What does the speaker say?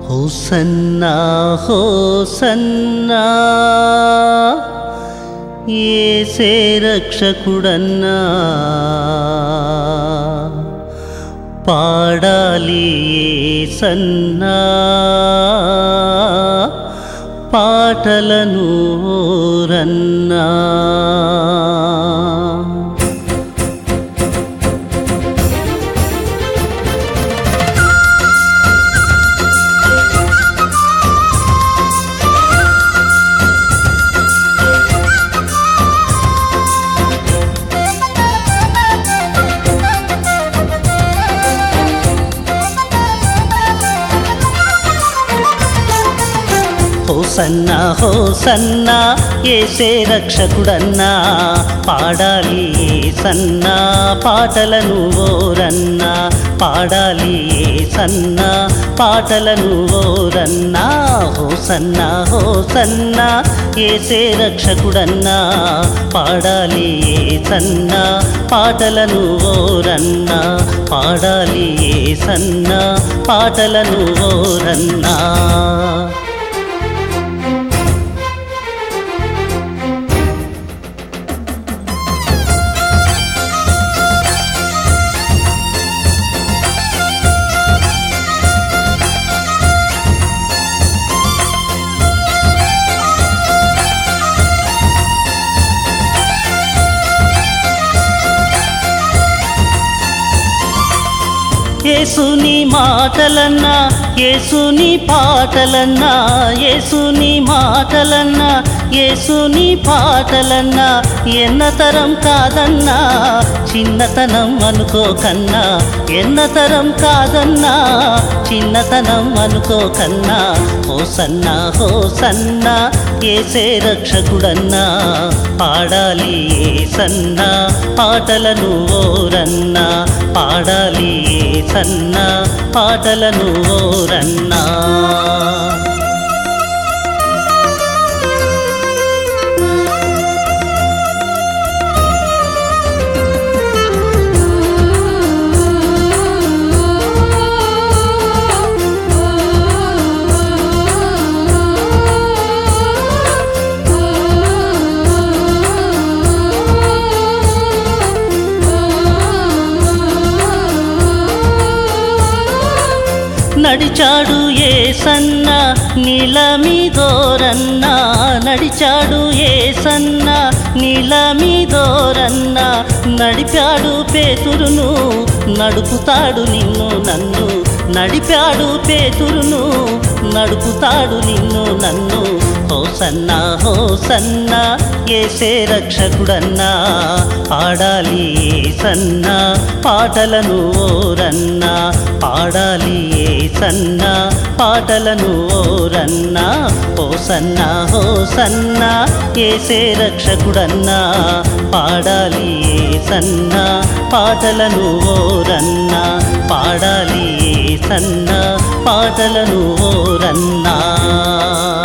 hosanna hosanna ఏసే రక్షకుడన్నా పాడాలి ఏసన్నా పాటలను రన్నా హోసన్నా హోసన్నా ఏసే రక్షకుడన్నా పాడాలి సన్నా పాటలను ఓరన్నా పాడాలి సన్నా పాటలను ఓరన్నా హోసన్నా హోసన్నా ఏసే రక్షకుడన్నా పాడాలి సన్నా పాటలను ఓరన్నా పాడాలి సన్నా పాటలను ఓరన్నా యేసుని మాటలన్నా యేసుని పాటలన్నా యేసుని మాటలన్నా యేసుని పాటలన్నా ఎన్నతరం కాదన్నా చిన్నతనం అనుకోకన్నా ఎన్నతరం కాదన్నా చిన్నతనం అనుకోకన్నా హోసన్నా హోసన్నా ఏసే రక్షకుడన్నా పాడాలి సన్నా పాటలను ఓరన్నా పాడాలి సన్నా పాటలను ఓరన్నా నడిచాడు ఏ సన్న నీలమిదోరన్నా నడిచాడు ఏ సన్న నీలమిదోరన్నా నడిపాడు పేతురును నడుపుతాడు నిన్ను నన్ను నడిపాడు పేతురును నడుపుతాడు నిన్ను నన్ను హోసన్నా హోసన్నా ఏసే రక్షకుడన్నా పాడాలి సన్నా పాటలను ఓరన్నా పాడాలి సన్నా పాటలను ఓరన్నా హోసన్నా హోసన్నా ఏసే రక్షకుడన్నా పాడాలి సన్నా పాటలను ఓరన్నా పాడాలి సన్నా పాటలను ఓరన్నా